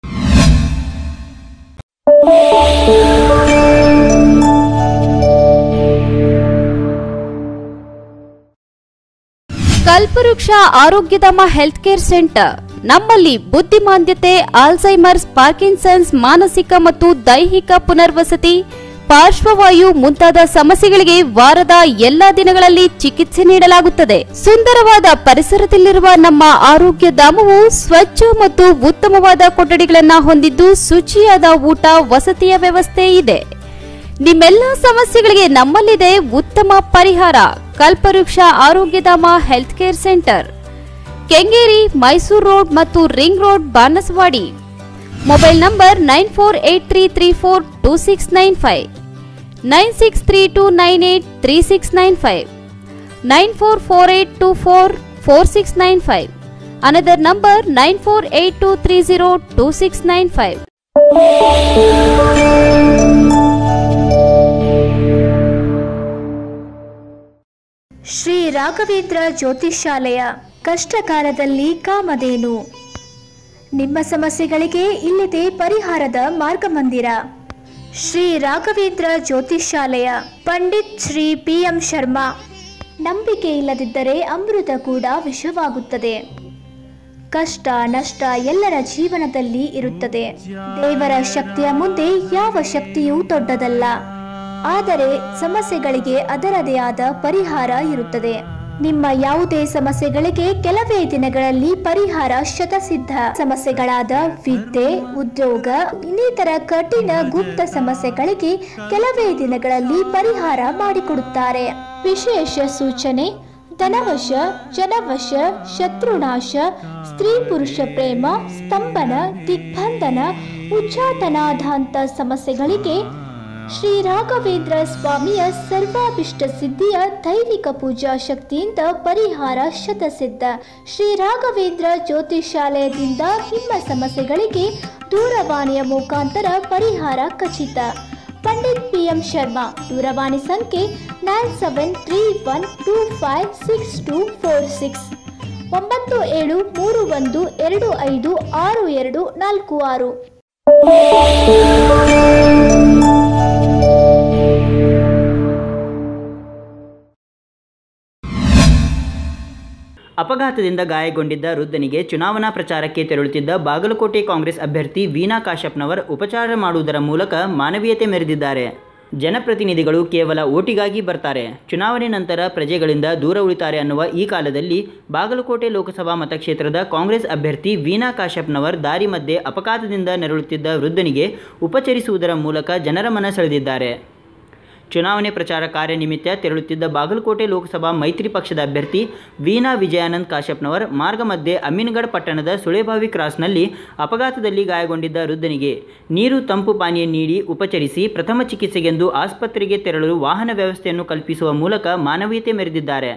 ಕಲ್ಪವೃಕ್ಷ ಆರೋಗ್ಯಧಾಮ ಹೆಲ್ತ್ ಕೇರ್ ಸೆಂಟರ್ ನಮ್ಮಲ್ಲಿ ಬುದ್ಧಿಮಾಂದ್ಯತೆ ಆಲ್ಝೈಮರ್ಸ್ ಪಾರ್ಕಿನ್ಸನ್ಸ್ ಮಾನಸಿಕ ಮತ್ತು ದೈಹಿಕ ಪುನರ್ವಸತಿ ಪಾರ್ಶ್ವವಾಯು ಮುಂತಾದ ಸಮಸ್ಯೆಗಳಿಗೆ ವಾರದ ಎಲ್ಲಾ ದಿನಗಳಲ್ಲಿ ಚಿಕಿತ್ಸೆ ನೀಡಲಾಗುತ್ತದೆ ಸುಂದರವಾದ ಪರಿಸರದಲ್ಲಿರುವ ನಮ್ಮ ಆರೋಗ್ಯ ಧಾಮವು ಸ್ವಚ್ಛ ಮತ್ತು ಉತ್ತಮವಾದ ಕೊಠಡಿಗಳನ್ನ ಹೊಂದಿದ್ದು ಶುಚಿಯಾದ ಊಟ ವಸತಿಯ ವ್ಯವಸ್ಥೆ ಇದೆ ನಿಮ್ಮೆಲ್ಲ ಸಮಸ್ಯೆಗಳಿಗೆ ನಮ್ಮಲ್ಲಿದೆ ಉತ್ತಮ ಪರಿಹಾರ Kalpavriksha Arogyadhama health care centre Kengeri Mysuru road ಮತ್ತು ring road Banaswadi mobile number nine four eight three three four two six nine five nine six three two nine eight three six nine five nine four four eight two four four six nine five another number nine four eight two three zero two six nine five Shri Raghavendra ಜ್ಯೋತಿಷ್ಯಾಲಯ ಕಷ್ಟಕಾಲದಲ್ಲಿ ಕಾಮಧೇನು ನಿಮ್ಮ ಸಮಸ್ಯೆಗಳಿಗೆ ಇಲ್ಲಿದೆ ಪರಿಹಾರದ ಮಾರ್ಗಮಂದಿರ Shri Raghavendra ಜ್ಯೋತಿಷ್ಯಾಲಯ Pandit Shri P M Sharma ನಂಬಿಕೆ ಇಲ್ಲದಿದ್ದರೆ ಅಮೃತ ಕೂಡ ವಿಷವಾಗುತ್ತದೆ ಕಷ್ಟ ನಷ್ಟ ಎಲ್ಲರ ಜೀವನದಲ್ಲಿ ಇರುತ್ತದೆ ದೇವರ ಶಕ್ತಿಯ ಮುಂದೆ ಯಾವ ಶಕ್ತಿಯೂ ದೊಡ್ಡದಲ್ಲ ಆದರೆ ಸಮಸ್ಯೆಗಳಿಗೆ ಅದರದೇ ಆದ ಪರಿಹಾರ ಇರುತ್ತದೆ ನಿಮ್ಮ ಯಾವುದೇ ಸಮಸ್ಯೆಗಳಿಗೆ ಕೆಲವೇ ದಿನಗಳಲ್ಲಿ ಪರಿಹಾರ ಶತಸಿದ್ಧ ಸಮಸ್ಯೆಗಳಾದ ವಿದ್ಯೆ ಉದ್ಯೋಗ ಇನ್ನಿತರ ಕಠಿಣ ಗುಪ್ತ ಸಮಸ್ಯೆಗಳಿಗೆ ಕೆಲವೇ ದಿನಗಳಲ್ಲಿ ಪರಿಹಾರ ಮಾಡಿಕೊಡುತ್ತಾರೆ ವಿಶೇಷ ಸೂಚನೆ ಧನವಶ ಜನವಶ ಶತ್ರುನಾಶ ಸ್ತ್ರೀ ಪುರುಷ ಪ್ರೇಮ ಸ್ತಂಭನ ದಿಗ್ಬಂಧನ ಉಚ್ಚಾಟನಾಧಾಂತ ಸಮಸ್ಯೆಗಳಿಗೆ ಶ್ರೀ ರಾಘವೇಂದ್ರ ಸ್ವಾಮಿಯ ಸರ್ವಾಭಿಷ್ಟ ಸಿದ್ಧಿಯ ದೈವಿಕ ಪೂಜಾ ಶಕ್ತಿಯಿಂದ ಪರಿಹಾರ ಶತಸಿದ್ಧ ಶ್ರೀ ರಾಘವೇಂದ್ರ ಜ್ಯೋತಿಷಾಲಯದಿಂದ ನಿಮ್ಮ ಸಮಸ್ಯೆಗಳಿಗೆ ದೂರವಾಣಿಯ ಮುಖಾಂತರ ಪರಿಹಾರ ಖಚಿತ ಪಂಡಿತ್ ಪಿ ಎಂ ಶರ್ಮಾ ದೂರವಾಣಿ ಸಂಖ್ಯೆ nine seven three one two five six two four six ಒಂಬತ್ತು ಏಳು ಮೂರು ಒಂದು ಎರಡು ಐದು ಆರು ಎರಡು ನಾಲ್ಕು ಆರು ಅಪಘಾತದಿಂದ ಗಾಯಗೊಂಡಿದ್ದ ವೃದ್ಧನಿಗೆ ಚುನಾವಣಾ ಪ್ರಚಾರಕ್ಕೆ ತೆರಳುತ್ತಿದ್ದ ಬಾಗಲಕೋಟೆ ಕಾಂಗ್ರೆಸ್ ಅಭ್ಯರ್ಥಿ ವೀಣಾ ಕಾಶ್ಯಪ್ನವರ್ ಉಪಚಾರ ಮಾಡುವುದರ ಮೂಲಕ ಮಾನವೀಯತೆ ಮೆರೆದಿದ್ದಾರೆ ಜನಪ್ರತಿನಿಧಿಗಳು ಕೇವಲ ಓಟಿಗಾಗಿ ಬರ್ತಾರೆ ಚುನಾವಣೆ ನಂತರ ಪ್ರಜೆಗಳಿಂದ ದೂರ ಉಳಿತಾರೆ ಅನ್ನುವ ಈ ಕಾಲದಲ್ಲಿ ಬಾಗಲಕೋಟೆ ಲೋಕಸಭಾ ಮತಕ್ಷೇತ್ರದ ಕಾಂಗ್ರೆಸ್ ಅಭ್ಯರ್ಥಿ ವೀಣಾ ಕಾಶ್ಯಪ್ನವರ್ ದಾರಿ ಮಧ್ಯೆ ಅಪಘಾತದಿಂದ ನೆರಳುತ್ತಿದ್ದ ವೃದ್ಧನಿಗೆ ಉಪಚರಿಸುವುದರ ಮೂಲಕ ಜನರ ಮನ ಸೆಳೆದಿದ್ದಾರೆ ಚುನಾವಣೆ ಪ್ರಚಾರ ಕಾರ್ಯ ನಿಮಿತ್ತ ತೆರಳುತ್ತಿದ್ದ ಬಾಗಲಕೋಟೆ ಲೋಕಸಭಾ ಮೈತ್ರಿ ಪಕ್ಷದ ಅಭ್ಯರ್ಥಿ ವೀಣಾ ವಿಜಯಾನಂದ್ ಕಾಶ್ಯಪ್ನವರ್ ಮಾರ್ಗ ಮಧ್ಯೆ ಅಮೀನ್ಗಢ ಪಟ್ಟಣದ ಸುಳೆಬಾವಿ ಕ್ರಾಸ್ನಲ್ಲಿ ಅಪಘಾತದಲ್ಲಿ ಗಾಯಗೊಂಡಿದ್ದ ವೃದ್ಧನಿಗೆ ನೀರು ತಂಪು ಪಾನೀಯ ನೀಡಿ ಉಪಚರಿಸಿ ಪ್ರಥಮ ಚಿಕಿತ್ಸೆಗೆಂದು ಆಸ್ಪತ್ರೆಗೆ ತೆರಳಲು ವಾಹನ ವ್ಯವಸ್ಥೆಯನ್ನು ಕಲ್ಪಿಸುವ ಮೂಲಕ ಮಾನವೀಯತೆ ಮೆರೆದಿದ್ದಾರೆ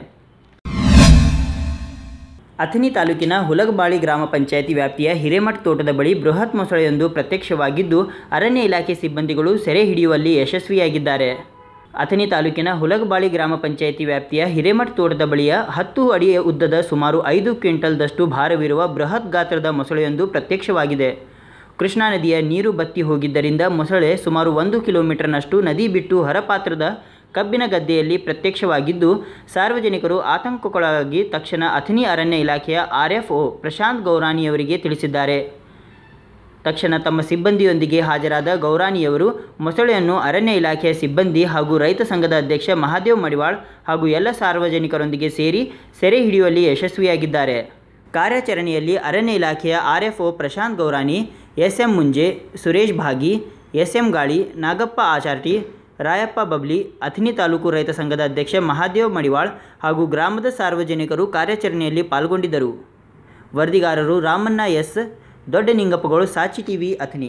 ಅಥಣಿ ತಾಲೂಕಿನ ಹುಲಗಬಾಳಿ ಗ್ರಾಮ ಪಂಚಾಯಿತಿ ವ್ಯಾಪ್ತಿಯ ಹಿರೇಮಠ್ ತೋಟದ ಬಳಿ ಬೃಹತ್ ಮೊಸಳೆಯೊಂದು ಪ್ರತ್ಯಕ್ಷವಾಗಿದ್ದು ಅರಣ್ಯ ಇಲಾಖೆ ಸಿಬ್ಬಂದಿಗಳು ಸೆರೆ ಹಿಡಿಯುವಲ್ಲಿ ಯಶಸ್ವಿಯಾಗಿದ್ದಾರೆ ಅಥಣಿ ತಾಲೂಕಿನ ಹುಲಗಬಾಳಿ ಗ್ರಾಮ ಪಂಚಾಯಿತಿ ವ್ಯಾಪ್ತಿಯ ಹಿರೇಮಠ್ ತೋಟದ ಬಳಿಯ ಹತ್ತು ಅಡಿ ಉದ್ದದ ಸುಮಾರು ಐದು ಕ್ವಿಂಟಲ್ದಷ್ಟು ಭಾರವಿರುವ ಬೃಹತ್ ಗಾತ್ರದ ಮೊಸಳೆಯೊಂದು ಪ್ರತ್ಯಕ್ಷವಾಗಿದೆ ಕೃಷ್ಣಾ ನದಿಯ ನೀರು ಬತ್ತಿ ಹೋಗಿದ್ದರಿಂದ ಮೊಸಳೆ ಸುಮಾರು ಒಂದು ಕಿಲೋಮೀಟರ್ನಷ್ಟು ನದಿ ಬಿಟ್ಟು ಹೊರಪಾತ್ರದ ಕಬ್ಬಿನ ಗದ್ದೆಯಲ್ಲಿ ಪ್ರತ್ಯಕ್ಷವಾಗಿದ್ದು ಸಾರ್ವಜನಿಕರು ಆತಂಕಕ್ಕೊಳಗಾಗಿ ತಕ್ಷಣ ಅಥಣಿ ಅರಣ್ಯ ಇಲಾಖೆಯ ಆರ್ಎಫ್ಒ ಪ್ರಶಾಂತ್ ಗೌರಾಣಿಯವರಿಗೆ ತಿಳಿಸಿದ್ದಾರೆ ತಕ್ಷಣ ತಮ್ಮ ಸಿಬ್ಬಂದಿಯೊಂದಿಗೆ ಹಾಜರಾದ ಗೌರಾಣಿಯವರು ಮೊಸಳೆಯನ್ನು ಅರಣ್ಯ ಇಲಾಖೆಯ ಸಿಬ್ಬಂದಿ ಹಾಗೂ ರೈತ ಸಂಘದ ಅಧ್ಯಕ್ಷ ಮಹಾದೇವ್ ಮಡಿವಾಳ್ ಹಾಗೂ ಎಲ್ಲ ಸಾರ್ವಜನಿಕರೊಂದಿಗೆ ಸೇರಿ ಸೆರೆ ಹಿಡಿಯುವಲ್ಲಿ ಯಶಸ್ವಿಯಾಗಿದ್ದಾರೆ ಕಾರ್ಯಾಚರಣೆಯಲ್ಲಿ ಅರಣ್ಯ ಇಲಾಖೆಯ RFO Prashant Gaurani S M Munje Suresh ಭಾಗಿ ಎಸ್ ಎಂ ಗಾಳಿ ನಾಗಪ್ಪ ಆಚಾರ್ಟಿ ರಾಯಪ್ಪ ಬಬ್ಲಿ ಅಥಣಿ ತಾಲೂಕು ರೈತ ಸಂಘದ ಅಧ್ಯಕ್ಷ ಮಹಾದೇವ್ ಮಡಿವಾಳ್ ಹಾಗೂ ಗ್ರಾಮದ ಸಾರ್ವಜನಿಕರು ಕಾರ್ಯಾಚರಣೆಯಲ್ಲಿ ಪಾಲ್ಗೊಂಡಿದ್ದರು ವರದಿಗಾರರು ರಾಮಣ್ಣ ಎಸ್ ದೊಡ್ಡ ನಿಂಗಪ್ಪಗಳು ಸಾಚಿ ಟಿವಿ ಅಥಣಿ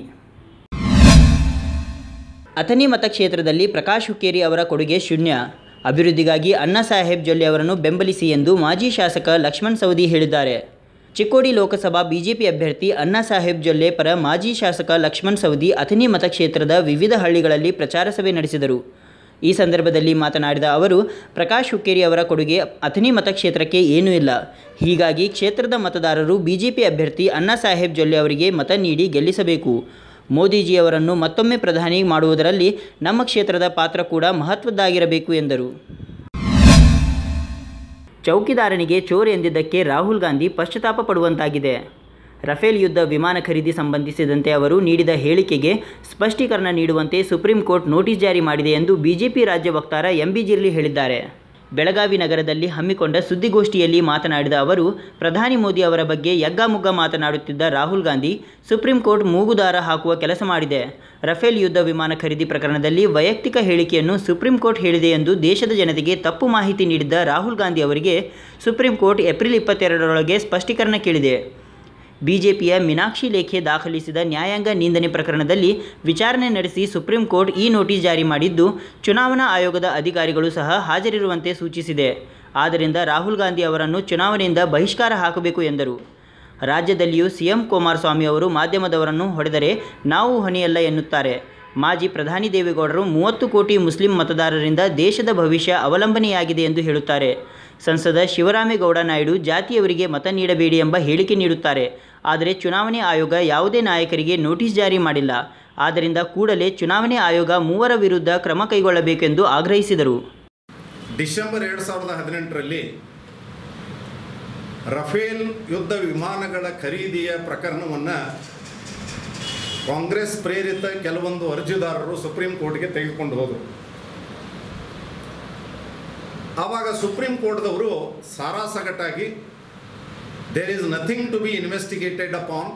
ಅಥಣಿ ಮತಕ್ಷೇತ್ರದಲ್ಲಿ ಪ್ರಕಾಶ್ ಹುಕ್ಕೇರಿ ಅವರ ಕೊಡುಗೆ ಶೂನ್ಯ ಅಭಿವೃದ್ಧಿಗಾಗಿ ಅಣ್ಣಾ ಸಾಹೇಬ್ ಜೊಲ್ಲೆ ಅವರನ್ನು ಬೆಂಬಲಿಸಿ ಎಂದು ಮಾಜಿ ಶಾಸಕ ಲಕ್ಷ್ಮಣ್ ಸವದಿ ಹೇಳಿದ್ದಾರೆ ಚಿಕ್ಕೋಡಿ ಲೋಕಸಭಾ ಬಿಜೆಪಿ ಅಭ್ಯರ್ಥಿ ಅಣ್ಣಾ ಸಾಹೇಬ್ ಜೊಲ್ಲೆ ಪರ ಮಾಜಿ ಶಾಸಕ ಲಕ್ಷ್ಮಣ್ ಸವದಿ ಅಥಣಿ ಮತಕ್ಷೇತ್ರದ ವಿವಿಧ ಹಳ್ಳಿಗಳಲ್ಲಿ ಪ್ರಚಾರ ಸಭೆ ನಡೆಸಿದರು ಈ ಸಂದರ್ಭದಲ್ಲಿ ಮಾತನಾಡಿದ ಅವರು ಪ್ರಕಾಶ್ ಹುಕ್ಕೇರಿ ಅವರ ಕೊಡುಗೆ ಅಥಣಿ ಮತಕ್ಷೇತ್ರಕ್ಕೆ ಏನೂ ಇಲ್ಲ ಹೀಗಾಗಿ ಕ್ಷೇತ್ರದ ಮತದಾರರು ಬಿಜೆಪಿ ಅಭ್ಯರ್ಥಿ ಅಣ್ಣಾ ಸಾಹೇಬ್ ಜೊಲ್ಲೆ ಅವರಿಗೆ ಮತ ನೀಡಿ ಗೆಲ್ಲಿಸಬೇಕು ಮೋದಿಜಿಯವರನ್ನು ಮತ್ತೊಮ್ಮೆ ಪ್ರಧಾನಿ ಮಾಡುವುದರಲ್ಲಿ ನಮ್ಮ ಕ್ಷೇತ್ರದ ಪಾತ್ರ ಕೂಡ ಮಹತ್ವದ್ದಾಗಿರಬೇಕು ಎಂದರು ಚೌಕಿದಾರನಿಗೆ ಚೋರ್ ಎಂದಿದ್ದಕ್ಕೆ ರಾಹುಲ್ ಗಾಂಧಿ ಪಶ್ಚಾತ್ತಾಪ ಪಡುವಂತಾಗಿದೆ ರಫೇಲ್ ಯುದ್ಧ ವಿಮಾನ ಖರೀದಿ ಸಂಬಂಧಿಸಿದಂತೆ ಅವರು ನೀಡಿದ ಹೇಳಿಕೆಗೆ ಸ್ಪಷ್ಟೀಕರಣ ನೀಡುವಂತೆ ಸುಪ್ರೀಂ ಕೋರ್ಟ್ ನೋಟಿಸ್ ಜಾರಿ ಮಾಡಿದೆ ಎಂದು ಬಿಜೆಪಿ ರಾಜ್ಯ ವಕ್ತಾರ ಎಂಬಿ ಜಿರ್ಲಿ ಹೇಳಿದ್ದಾರೆ ಬೆಳಗಾವಿ ನಗರದಲ್ಲಿ ಹಮ್ಮಿಕೊಂಡ ಸುದ್ದಿಗೋಷ್ಠಿಯಲ್ಲಿ ಮಾತನಾಡಿದ ಅವರು ಪ್ರಧಾನಿ ಮೋದಿ ಅವರ ಬಗ್ಗೆ ಯಗ್ಗಾಮುಗ್ಗ ಮಾತನಾಡುತ್ತಿದ್ದ ರಾಹುಲ್ ಗಾಂಧಿ ಸುಪ್ರೀಂ ಕೋರ್ಟ್ ಮೂಗುದಾರ ಹಾಕುವ ಕೆಲಸ ಮಾಡಿದೆ ರಫೇಲ್ ಯುದ್ಧ ವಿಮಾನ ಖರೀದಿ ಪ್ರಕರಣದಲ್ಲಿ ವೈಯಕ್ತಿಕ ಹೇಳಿಕೆಯನ್ನು ಸುಪ್ರೀಂ ಕೋರ್ಟ್ ಹೇಳಿದೆ ಎಂದು ದೇಶದ ಜನತೆಗೆ ತಪ್ಪು ಮಾಹಿತಿ ನೀಡಿದ್ದ ರಾಹುಲ್ ಗಾಂಧಿ ಅವರಿಗೆ ಸುಪ್ರೀಂ ಕೋರ್ಟ್ ಏಪ್ರಿಲ್ ಇಪ್ಪತ್ತೆರಡರೊಳಗೆ ಸ್ಪಷ್ಟೀಕರಣ ಕೇಳಿದೆ ಬಿಜೆಪಿಯ ಮೀನಾಕ್ಷಿ ಲೇಖೆ ದಾಖಲಿಸಿದ ನ್ಯಾಯಾಂಗ ನಿಂದನೆ ಪ್ರಕರಣದಲ್ಲಿ ವಿಚಾರಣೆ ನಡೆಸಿ ಸುಪ್ರೀಂ ಕೋರ್ಟ್ ಈ ನೋಟಿಸ್ ಜಾರಿ ಮಾಡಿದ್ದು ಚುನಾವಣಾ ಆಯೋಗದ ಅಧಿಕಾರಿಗಳು ಸಹ ಹಾಜರಿರುವಂತೆ ಸೂಚಿಸಿದೆ ಆದ್ದರಿಂದ ರಾಹುಲ್ ಗಾಂಧಿ ಅವರನ್ನು ಚುನಾವಣೆಯಿಂದ ಬಹಿಷ್ಕಾರ ಹಾಕಬೇಕು ಎಂದರು ರಾಜ್ಯದಲ್ಲಿಯೂ ಸಿಎಂ ಕುಮಾರಸ್ವಾಮಿ ಅವರು ಮಾಧ್ಯಮದವರನ್ನು ಹೊಡೆದರೆ ನಾವು ಹೊಣೆಯಲ್ಲ ಎನ್ನುತ್ತಾರೆ ಮಾಜಿ ಪ್ರಧಾನಿ ದೇವೇಗೌಡರು ಮೂವತ್ತು ಕೋಟಿ ಮುಸ್ಲಿಂ ಮತದಾರರಿಂದ ದೇಶದ ಭವಿಷ್ಯ ಅವಲಂಬನೆಯಾಗಿದೆ ಎಂದು ಹೇಳುತ್ತಾರೆ ಸಂಸದ ಶಿವರಾಮೇಗೌಡ ನಾಯ್ಡು ಜಾತಿಯವರಿಗೆ ಮತ ನೀಡಬೇಡಿ ಎಂಬ ಹೇಳಿಕೆ ನೀಡುತ್ತಾರೆ ಆದರೆ ಚುನಾವಣೆ ಆಯೋಗ ಯಾವುದೇ ನಾಯಕರಿಗೆ ನೋಟಿಸ್ ಜಾರಿ ಮಾಡಿಲ್ಲ ಆದ್ದರಿಂದ ಕೂಡಲೇ ಚುನಾವಣೆ ಆಯೋಗ ಮೂವರ ವಿರುದ್ಧ ಕ್ರಮ ಕೈಗೊಳ್ಳಬೇಕೆಂದು ಆಗ್ರಹಿಸಿದರು ಡಿಸೆಂಬರ್ ಎರಡು ಸಾವಿರದ ಹದಿನೆಂಟರಲ್ಲಿ ರಫೇಲ್ ಯುದ್ಧ ವಿಮಾನಗಳ ಖರೀದಿಯ ಪ್ರಕರಣವನ್ನು ಕಾಂಗ್ರೆಸ್ ಪ್ರೇರಿತ ಕೆಲವೊಂದು ಅರ್ಜಿದಾರರು ಸುಪ್ರೀಂ ಕೋರ್ಟ್ಗೆ ತೆಗೆದುಕೊಂಡು ಹೋದರು ಆವಾಗ ಸುಪ್ರೀಂ ಕೋರ್ಟ್ದವರು ಸಾರಾಸಗಟಾಗಿ there is nothing to be investigated upon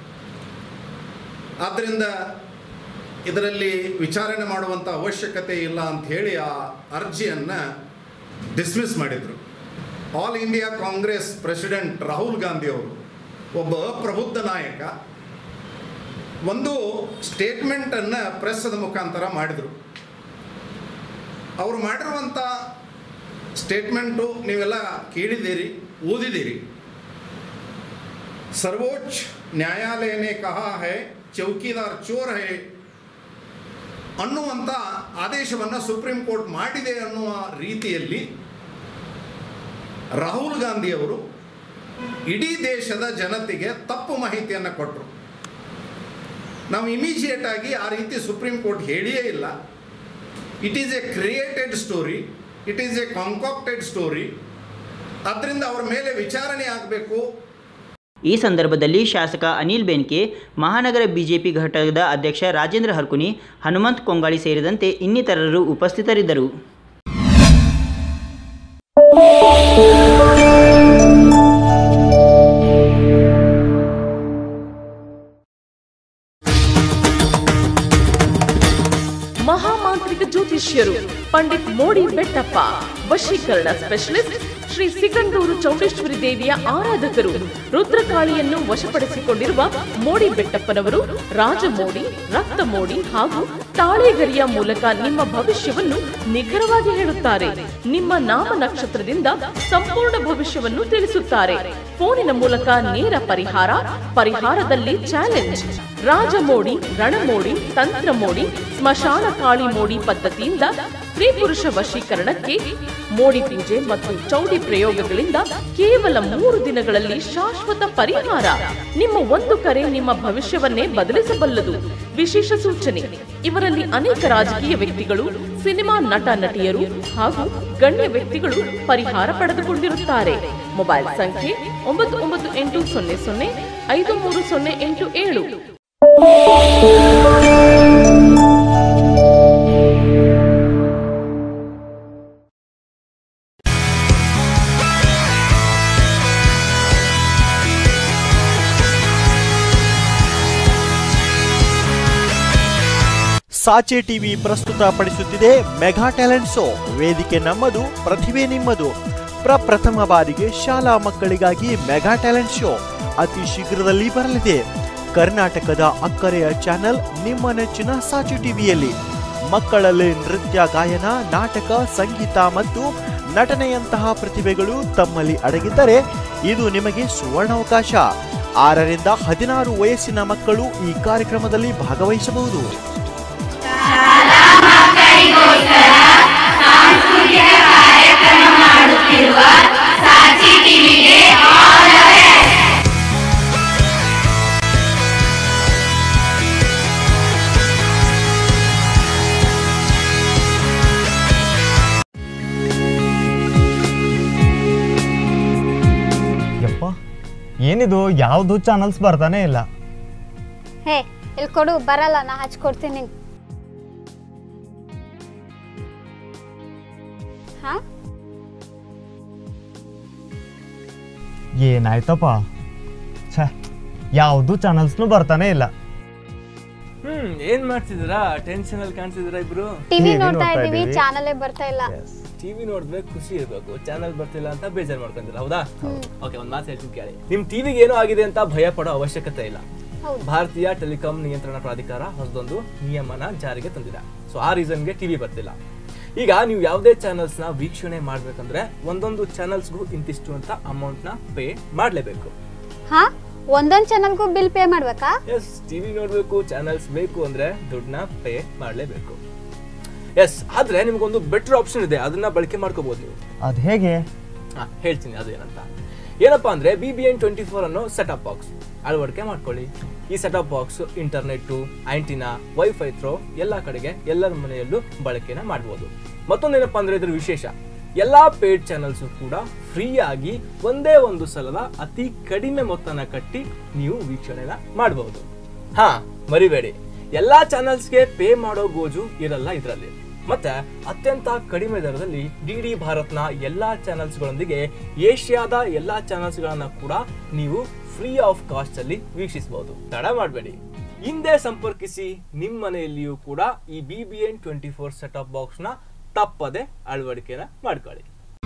ಆದ್ದರಿಂದ ಇದರಲ್ಲಿ ವಿಚಾರಣೆ ಮಾಡುವಂಥ ಅವಶ್ಯಕತೆ ಇಲ್ಲ ಅಂತ ಹೇಳಿ ಆ ಅರ್ಜಿಯನ್ನು ಡಿಸ್ಮಿಸ್ ಮಾಡಿದರು all India Congress president Rahul Gandhi ಅವರು ಒಬ್ಬ ಅಪ್ರಬುದ್ಧ ನಾಯಕ ಒಂದು ಸ್ಟೇಟ್ಮೆಂಟನ್ನು ಪ್ರೆಸ್ಸದ ಮುಖಾಂತರ ಮಾಡಿದರು ಅವರು ಮಾಡಿರುವಂಥ ಸ್ಟೇಟ್ಮೆಂಟು ನೀವೆಲ್ಲ ಕೇಳಿದ್ದೀರಿ ಓದಿದ್ದೀರಿ ಸರ್ವೋಚ್ಚ ನ್ಯಾಯಾಲಯ ನೆ ಕಹಾ ಹೈ ಚೌಕಿದಾರ್ ಚೋರ್ ಹೈ ಅನ್ನುವಂಥ ಆದೇಶವನ್ನು ಸುಪ್ರೀಂ ಕೋರ್ಟ್ ಮಾಡಿದೆ ಅನ್ನುವ ರೀತಿಯಲ್ಲಿ ರಾಹುಲ್ ಗಾಂಧಿಯವರು ಇಡೀ ದೇಶದ ಜನತೆಗೆ ತಪ್ಪು ಮಾಹಿತಿಯನ್ನು ಕೊಟ್ಟರು ನಾವು ಇಮಿಜಿಯೇಟ್ ಆಗಿ ಆ ರೀತಿ ಸುಪ್ರೀಂ ಕೋರ್ಟ್ ಹೇಳಿಯೇ ಇಲ್ಲ it is a created story it is a concocted story ಅದರಿಂದ ಅವರ ಮೇಲೆ ವಿಚಾರಣೆ ಆಗಬೇಕು ಈ ಸಂದರ್ಭದಲ್ಲಿ ಶಾಸಕ ಅನಿಲ್ ಬೆನ್ಕೆ ಮಹಾನಗರ ಬಿಜೆಪಿ ಘಟಕದ ಅಧ್ಯಕ್ಷ ರಾಜೇಂದ್ರ ಹರ್ಕುನಿ ಹನುಮಂತ್ ಕೊಂಗಾಳಿ ಸೇರಿದಂತೆ ಇನ್ನಿತರರು ಉಪಸ್ಥಿತರಿದ್ದರು ಮಹಾಮಾಂತ್ರಿಕ ಜ್ಯೋತಿಷ್ಯರು ಪಂಡಿತ್ ಮೋಡಿ ಬೆಟ್ಟಪ್ಪ ವಶೀಕರಣ ಸ್ಪೆಷಲಿಸ್ಟ್ ಶ್ರೀ ಸಿಗಂದೂರು ಚೌಡೇಶ್ವರಿ ದೇವಿಯ ಆರಾಧಕರು ರುದ್ರಕಾಳಿಯನ್ನು ವಶಪಡಿಸಿಕೊಂಡಿರುವ ಮೋಡಿ ಬೆಟ್ಟಪ್ಪನವರು ರಾಜಮೋಡಿ ರಕ್ತ ಮೋಡಿ ಹಾಗೂ ತಾಳೆಗರಿಯ ಮೂಲಕ ನಿಮ್ಮ ಭವಿಷ್ಯವನ್ನು ನಿಖರವಾಗಿ ಹೇಳುತ್ತಾರೆ ನಿಮ್ಮ ನಾಮ ನಕ್ಷತ್ರದಿಂದ ಸಂಪೂರ್ಣ ಭವಿಷ್ಯವನ್ನು ತಿಳಿಸುತ್ತಾರೆ ಫೋನಿನ ಮೂಲಕ ನೇರ ಪರಿಹಾರ ಪರಿಹಾರದಲ್ಲಿ ಚಾಲೆಂಜ್ ರಾಜಮೋಡಿ ರಣಮೋಡಿ ತಂತ್ರ ಮೋಡಿ ಸ್ಮಶಾನ ಕಾಳಿ ಮೋಡಿ ಪದ್ಧತಿಯಿಂದ ಸ್ತ್ರೀ ಪುರುಷ ವಶೀಕರಣಕ್ಕೆ ಮೋಡಿ ಪೂಜೆ ಮತ್ತು ಚೌಡಿ ಪ್ರಯೋಗಗಳಿಂದ ಕೇವಲ ಮೂರು ದಿನಗಳಲ್ಲಿ ಶಾಶ್ವತ ಪರಿಹಾರ ನಿಮ್ಮ ಒಂದು ಕರೆ ನಿಮ್ಮ ಭವಿಷ್ಯವನ್ನೇ ಬದಲಿಸಬಲ್ಲದು ವಿಶೇಷ ಸೂಚನೆ ಇವರಲ್ಲಿ ಅನೇಕ ರಾಜಕೀಯ ವ್ಯಕ್ತಿಗಳು ಸಿನಿಮಾ ನಟ ನಟಿಯರು ಹಾಗೂ ಗಣ್ಯ ವ್ಯಕ್ತಿಗಳು ಪರಿಹಾರ ಪಡೆದುಕೊಂಡಿರುತ್ತಾರೆ ಮೊಬೈಲ್ ಸಂಖ್ಯೆ ಒಂಬತ್ತು ಒಂಬತ್ತು ಎಂಟು ಸೊನ್ನೆ ಸೊನ್ನೆ ಐದು ಮೂರು ಸೊನ್ನೆ ಎಂಟು ಏಳು ಸಾಚೆ ಟಿವಿ ಪ್ರಸ್ತುತಪಡಿಸುತ್ತಿದೆ ಮೆಗಾ ಟ್ಯಾಲೆಂಟ್ ಶೋ ವೇದಿಕೆ ನಮ್ಮದು ಪ್ರತಿಭೆ ನಿಮ್ಮದು ಪ್ರಪ್ರಥಮ ಬಾರಿಗೆ ಶಾಲಾ ಮಕ್ಕಳಿಗಾಗಿ ಮೆಗಾ ಟ್ಯಾಲೆಂಟ್ ಶೋ ಅತಿ ಶೀಘ್ರದಲ್ಲಿ ಬರಲಿದೆ ಕರ್ನಾಟಕದ ಅಕ್ಕರೆಯ ಚಾನೆಲ್ ನಿಮ್ಮ ನೆಚ್ಚಿನ ಸಾಚೆ ಟಿವಿಯಲ್ಲಿ ಮಕ್ಕಳಲ್ಲಿ ನೃತ್ಯ ಗಾಯನ ನಾಟಕ ಸಂಗೀತ ಮತ್ತು ನಟನೆಯಂತಹ ಪ್ರತಿಭೆಗಳು ತಮ್ಮಲ್ಲಿ ಅಡಗಿದ್ದರೆ ಇದು ನಿಮಗೆ ಸುವರ್ಣಾವಕಾಶ ಆರರಿಂದ ಹದಿನಾರು ವಯಸ್ಸಿನ ಮಕ್ಕಳು ಈ ಕಾರ್ಯಕ್ರಮದಲ್ಲಿ ಭಾಗವಹಿಸಬಹುದು ಯಪ್ಪ ಏನಿದು ಯಾವುದು ಚಾನಲ್ಸ್ ಬರ್ತಾನೆ ಇಲ್ಲ ಹೇ ಇಲ್ಲಿ ಕೊಡು ಬರಲ್ಲ ನಾ ಹಚ್ಕೊಡ್ತೀನಿ ಹಾ ಏನಾಯ್ತಪ್ಪ ಛೇ ಯಾವುದು ಚಾನಲ್ಸ್ನು ಬರ್ತಾನೆ ಇಲ್ಲ ಹ್ಮ್ ಏನ್ ಮಾಡ್ತಿದ್ದೀರಾ ಟೆನ್ಷನ್ ಅಲ್ಲಿ ಕಾಣಿಸಿದಿರಾ ಇಬ್ರು ಟಿವಿ TV ನೋಡ್ತಾ ನೋಡ್ತಾ ಇದೀವಿ ಇದೀವಿ. ಚಾನಲೇ ಬರ್ತಾ ಇಲ್ಲ ಟಿವಿ ನೋಡ್ಬೇಕು ಖುಷಿ ಇರ್ಬೇಕು ಚಾನಲ್ ಬರ್ತಿಲ್ಲ ಅಂತ ಬೇಜಾರ್ ಮಾಡ್ಕೊಂತೀರಾ ಹೌದಾ ಓಕೆ ಒಂದ್ ಮಾತು ಹೇಳ್ತೀನಿ ಕೇಳಿ ನಿಮ್ ಟಿವಿಗೆ ಏನೋ ಆಗಿದೆ ಅಂತ ಭಯ ಪಡೋ ಅವಶ್ಯಕತೆ ಇಲ್ಲ ಹೌದು. ಭಾರತೀಯ ಟೆಲಿಕಾಂ ನಿಯಂತ್ರಣ ಪ್ರಾಧಿಕಾರ ಹೊಸದೊಂದು ನಿಯಮನ ಜಾರಿಗೆ ತಂದಿದೆ ಸೊ ಆ ರೀಸನ್ಗೆ ಟಿವಿ ಬರ್ತಿಲ್ಲ ಈಗ ನೀವು ಯಾವುದೇ ಚಾನಲ್ಸ್ ನ ವೀಕ್ಷಣೆ ಮಾಡ್ಬೇಕಂದ್ರೆ ಒಂದೊಂದು ಚಾನಲ್ಸ್ಗೂ ಇಂತಿಷ್ಟು ಅಂತ ಅಮೌಂಟ್ ನ ಪೇ ಮಾಡ್ಲೇಬೇಕು ಹಾ ಒಂದೊಂದ್ ಚಾನಲ್ಗೂ ಬಿಲ್ ಪೇ ಮಾಡ್ಬೇಕಾ ಎಸ್ ಟಿವಿ ನೋಡ್ಬೇಕು ಚಾನಲ್ಸ್ ಬೇಕು ಅಂದ್ರೆ ದುಡ್ಡನ್ನ ಪೇ ಮಾಡ್ಲೇಬೇಕು ಎಸ್ ಆದ್ರೆ ನಿಮ್ಗೊಂದು ಬೆಟರ್ ಆಪ್ಷನ್ ಇದೆ ಅದನ್ನ ಬಳಕೆ ಮಾಡ್ಕೋಬಹುದು ನೀವು ಅದು ಹೇಗೆ ಹಾ, ಹೇಳ್ತೀನಿ ಅದು ಏನಂತ ಏನಪ್ಪಾ ಅಂದ್ರೆ B B N twenty four ಅನ್ನೋ ಸೆಟಪ್ ಬಾಕ್ಸ್ ಅಳವಡಿಕೆ ಮಾಡ್ಕೊಳ್ಳಿ ಈ setup box internet antenna wifi through ಎಲ್ಲ ಕಡೆಗೆ ಎಲ್ಲರ ಮನೆಯಲ್ಲೂ ಬಳಕೆನ ಮಾಡ್ಬೋದು ಮತ್ತೊಂದೇನಪ್ಪಾ ಅಂದ್ರೆ ಇದ್ರ ವಿಶೇಷ ಎಲ್ಲಾ ಪೇಡ್ ಚಾನಲ್ಸ್ ಕೂಡ ಫ್ರೀ ಆಗಿ ಒಂದೇ ಒಂದು ಸಲದ ಅತಿ ಕಡಿಮೆ ಮೊತ್ತನ ಕಟ್ಟಿ ನೀವು ವೀಕ್ಷಣೆನ ಮಾಡಬಹುದು ಹಾ ಮರಿಬೇಡಿ ಎಲ್ಲಾ ಚಾನಲ್ಸ್ಗೆ ಪೇ ಮಾಡೋ ಗೋಜು ಇರಲ್ಲ ಇದರಲ್ಲಿ ಮತ್ತೆ ಅತ್ಯಂತ ಕಡಿಮೆ ದರದಲ್ಲಿ ಡಿ ಡಿ ಭಾರತ್ನ ಎಲ್ಲಾ ಚಾನೆಲ್ಸ್ಗಳೊಂದಿಗೆ ಏಷ್ಯಾದ ಎಲ್ಲಾ ಚಾನೆಲ್ಸ್ಗಳನ್ನ ಕೂಡ ನೀವು ಫ್ರೀ ಆಫ್ ಕಾಸ್ಟ್ ಅಲ್ಲಿ ವೀಕ್ಷಿಸಬಹುದು ತಡ ಮಾಡಬೇಡಿ ಹಿಂದೆ ಸಂಪರ್ಕಿಸಿ ನಿಮ್ಮ ಮನೆಯಲ್ಲಿಯೂ ಕೂಡ ಈ B B N twenty four set off ಬಾಕ್ಸ್ನ ತಪ್ಪದೆ ಅಳವಡಿಕೆನ ಮಾಡ್ಕೊಳ್ಳಿ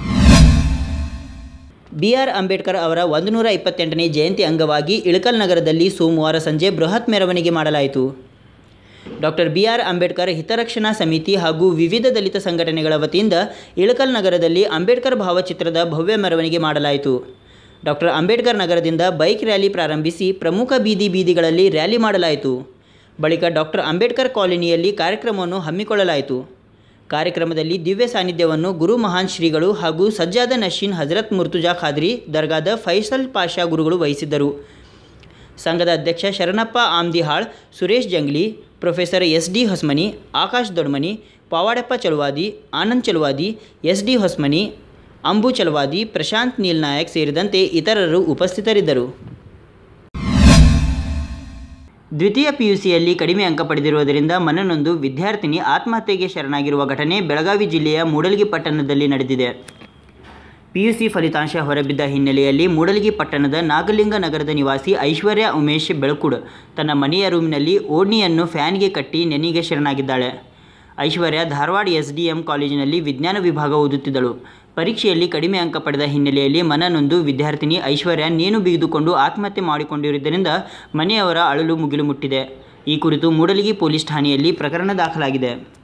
ಬಿ ಆರ್ ಅಂಬೇಡ್ಕರ್ ಅವರ ಒಂದು ನೂರ ಇಪ್ಪತ್ತೆಂಟನೇ ಜಯಂತಿ ಅಂಗವಾಗಿ ಇಳಕಲ್ ನಗರದಲ್ಲಿ ಸೋಮವಾರ ಸಂಜೆ ಬೃಹತ್ ಮೆರವಣಿಗೆ ಮಾಡಲಾಯಿತು ಡಾಕ್ಟರ್ ಬಿ ಆರ್ ಅಂಬೇಡ್ಕರ್ ಹಿತರಕ್ಷಣಾ ಸಮಿತಿ ಹಾಗೂ ವಿವಿಧ ದಲಿತ ಸಂಘಟನೆಗಳ ವತಿಯಿಂದ ಇಳಕಲ್ ನಗರದಲ್ಲಿ ಅಂಬೇಡ್ಕರ್ ಭಾವಚಿತ್ರದ ಭವ್ಯ ಮೆರವಣಿಗೆ ಮಾಡಲಾಯಿತು ಡಾಕ್ಟರ್ ಅಂಬೇಡ್ಕರ್ ನಗರದಿಂದ ಬೈಕ್ ರ್ಯಾಲಿ ಪ್ರಾರಂಭಿಸಿ ಪ್ರಮುಖ ಬೀದಿ ಬೀದಿಗಳಲ್ಲಿ ರ್ಯಾಲಿ ಮಾಡಲಾಯಿತು ಬಳಿಕ ಡಾಕ್ಟರ್ ಅಂಬೇಡ್ಕರ್ ಕಾಲೋನಿಯಲ್ಲಿ ಕಾರ್ಯಕ್ರಮವನ್ನು ಹಮ್ಮಿಕೊಳ್ಳಲಾಯಿತು ಕಾರ್ಯಕ್ರಮದಲ್ಲಿ ದಿವ್ಯ ಸಾನ್ನಿಧ್ಯವನ್ನು ಗುರು ಮಹಾನ್ ಶ್ರೀಗಳು ಹಾಗೂ ಸಜ್ಜಾದ ನಶೀನ್ ಹಜರತ್ ಮುರ್ತುಜಾ ಖಾದ್ರಿ ದರ್ಗಾದ ಫೈಸಲ್ ಪಾಷಾ ಗುರುಗಳು ವಹಿಸಿದ್ದರು ಸಂಘದ ಅಧ್ಯಕ್ಷ Sharanappa Amdihal Suresh Jangli professor S D Hosmani Akash Dodmani Pavadappa Chaluvadi Anand Chaluvadi S D Hosmani Ambu Chaluvadi Prashant Neel Nayak ಸೇರಿದಂತೆ ಇತರರು ಉಪಸ್ಥಿತರಿದ್ದರು ದ್ವಿತೀಯ ಪಿಯುಸಿಯಲ್ಲಿ ಕಡಿಮೆ ಅಂಕ ಪಡೆದಿರುವುದರಿಂದ ಮನನೊಂದು ವಿದ್ಯಾರ್ಥಿನಿ ಆತ್ಮಹತ್ಯೆಗೆ ಶರಣಾಗಿರುವ ಘಟನೆ ಬೆಳಗಾವಿ ಜಿಲ್ಲೆಯ ಮೂಡಲಗಿ ಪಟ್ಟಣದಲ್ಲಿ ನಡೆದಿದೆ ಪಿಯುಸಿ ಫಲಿತಾಂಶ ಹೊರಬಿದ್ದ ಹಿನ್ನೆಲೆಯಲ್ಲಿ ಮೂಡಲಗಿ ಪಟ್ಟಣದ ನಾಗಲಿಂಗ ನಗರದ ನಿವಾಸಿ ಐಶ್ವರ್ಯ ಉಮೇಶ್ ಬೆಳಕುಡ್ ತನ್ನ ಮನೆಯ ರೂಮಿನಲ್ಲಿ ಓಡ್ನಿಯನ್ನು ಫ್ಯಾನ್ಗೆ ಕಟ್ಟಿ ನೆನಿಗೆ ಶರಣಾಗಿದ್ದಾಳೆ Aishwarya Dharwad S D M ಕಾಲೇಜಿನಲ್ಲಿ ವಿಜ್ಞಾನ ವಿಭಾಗ ಓದುತ್ತಿದ್ದಳು ಪರೀಕ್ಷೆಯಲ್ಲಿ ಕಡಿಮೆ ಅಂಕ ಪಡೆದ ಹಿನ್ನೆಲೆಯಲ್ಲಿ ಮನನೊಂದು ವಿದ್ಯಾರ್ಥಿನಿ ಐಶ್ವರ್ಯ ನೇಣು ಬಿಗಿದುಕೊಂಡು ಆತ್ಮಹತ್ಯೆ ಮಾಡಿಕೊಂಡಿರುವುದರಿಂದ ಮನೆಯವರ ಅಳಲು ಮುಗಿಲು ಮುಟ್ಟಿದೆ ಈ ಕುರಿತು ಮೂಡಲಗಿ ಪೊಲೀಸ್ ಠಾಣೆಯಲ್ಲಿ ಪ್ರಕರಣ ದಾಖಲಾಗಿದೆ